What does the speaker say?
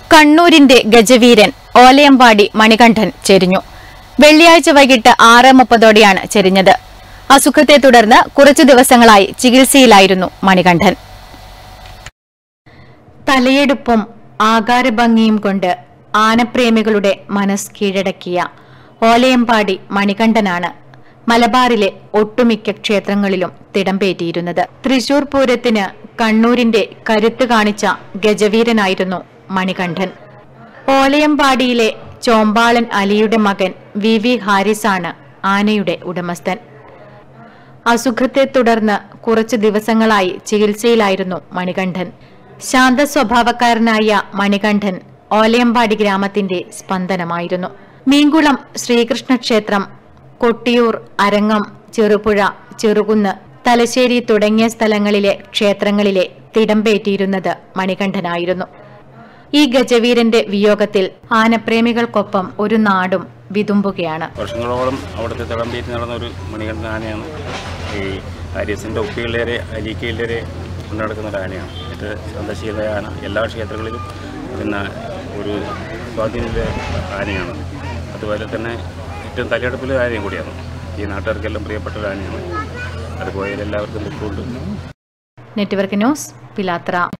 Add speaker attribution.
Speaker 1: കണ്ണൂരിന്റെ ഗജവീരൻ ഓലയമ്പാടി മണികണ്ഠൻ ചെരിഞ്ഞു വെള്ളിയാഴ്ച വൈകിട്ട് ആറ് മുപ്പതോടെയാണ് ചെരിഞ്ഞത് അസുഖത്തെ തുടർന്ന് കുറച്ചു ദിവസങ്ങളായി ചികിത്സയിലായിരുന്നു മണികണ്ഠൻ തലയെടുപ്പും ആകാരഭംഗിയും കൊണ്ട് ആനപ്രേമികളുടെ മനസ് കീഴടക്കിയ ഓലയമ്പാടി മണികണ്ഠനാണ് മലബാറിലെ ഒട്ടുമിക്ക ക്ഷേത്രങ്ങളിലും തിടംപേറ്റിയിരുന്നത് തൃശൂർ പൂരത്തിന് കണ്ണൂരിന്റെ കരുത്ത് കാണിച്ച ഗജവീരനായിരുന്നു മണികണ്ഠൻ ഓലയമ്പാടിയിലെ ചോമ്പാളൻ അലിയുടെ മകൻ വി വി ഹാരിസാണ് ആനയുടെ ഉടമസ്ഥൻ അസുഖത്തെ തുടർന്ന് കുറച്ചു ദിവസങ്ങളായി ചികിത്സയിലായിരുന്നു മണികണ്ഠൻ ശാന്ത സ്വഭാവക്കാരനായ മണികണ്ഠൻ ഓലയമ്പാടി ഗ്രാമത്തിന്റെ സ്പന്ദനമായിരുന്നു മീൻകുളം ശ്രീകൃഷ്ണ ക്ഷേത്രം കൊട്ടിയൂർ അരങ്ങം ചെറുപുഴ ചെറുകുന്ന് തലശ്ശേരി തുടങ്ങിയ സ്ഥലങ്ങളിലെ ക്ഷേത്രങ്ങളിലെ തിടംപേറ്റിയിരുന്നത് മണികണ്ഠനായിരുന്നു ഈ ഗജവീരന്റെ വിയോഗത്തിൽ ആനപ്രേമികൾക്കൊപ്പം ഒരു നാടും വിതുമ്പുകയാണ്
Speaker 2: വർഷങ്ങളോളം അവിടുത്തെ തിളമ്പേറ്റ് നടന്ന ഒരു മണികണ്ഠൻ ആനയാണ് ഈ ഹാരിയസിൻ്റെ ഉപ്പികളിലേറെ അലീക്കയിലേറെ കൊണ്ടുനടക്കുന്ന ഒരു ആനയാണ് ഇത് സന്ദർശിക്കുന്ന ആന എല്ലാ ക്ഷേത്രങ്ങളിലും പിന്നെ ഒരു സ്വാധീനത്തിലെ ആനയാണ് അതുപോലെ തന്നെ ഏറ്റവും തലയെടുപ്പിലെ ആനയും കൂടിയാണ് ഈ നാട്ടുകാർക്കെല്ലാം പ്രിയപ്പെട്ട ഒരു ആനയാണ് അത് പോയാൽ എല്ലാവർക്കും ദുഃഖമുണ്ട്
Speaker 1: നെറ്റ്വർക്ക് ന്യൂസ് പിലാത്ര